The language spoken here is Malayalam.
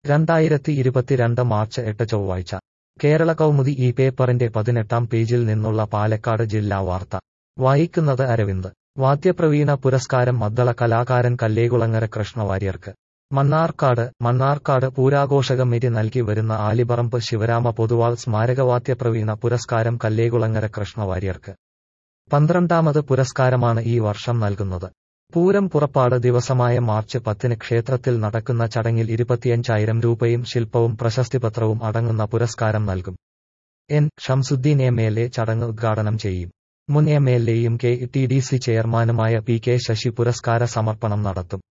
രണ്ടായിരത്തി ഇരുപത്തിരണ്ട് മാർച്ച് എട്ട് ചൊവ്വാഴ്ച കേരള കൗമുദി ഈ പേപ്പറിന്റെ പതിനെട്ടാം പേജിൽ നിന്നുള്ള പാലക്കാട് ജില്ലാ വാർത്ത വായിക്കുന്നത് അരവിന്ദ് വാദ്യപ്രവീണ പുരസ്കാരം മദ്ദള കലാകാരൻ കല്ലേകുളങ്ങര കൃഷ്ണവാര്യർക്ക് മണ്ണാർക്കാട് മണ്ണാർക്കാട് പൂരാഘോഷ കമ്മിറ്റി നൽകി വരുന്ന ആലിപറമ്പ് ശിവരാമ പൊതുവാൾ സ്മാരകവാദ്യപ്രവീണ പുരസ്കാരം കല്ലേകുളങ്ങര കൃഷ്ണവാര്യർക്ക് പന്ത്രണ്ടാമത് പുരസ്കാരമാണ് ഈ വർഷം നൽകുന്നത് പൂരം പുറപ്പാട് ദിവസമായ മാർച്ച് പത്തിന് ക്ഷേത്രത്തിൽ നടക്കുന്ന ചടങ്ങിൽ ഇരുപത്തിയഞ്ചായിരം രൂപയും ശില്പവും പ്രശസ്തിപത്രവും അടങ്ങുന്ന പുരസ്കാരം നൽകും N Shamsudheen M L A ചടങ്ങ് ഉദ്ഘാടനം ചെയ്യും മുൻ എം എൽ എയും കെ ടി ഡി സി ചെയർമാനുമായ പി കെ ശശി പുരസ്കാര സമർപ്പണം നടത്തും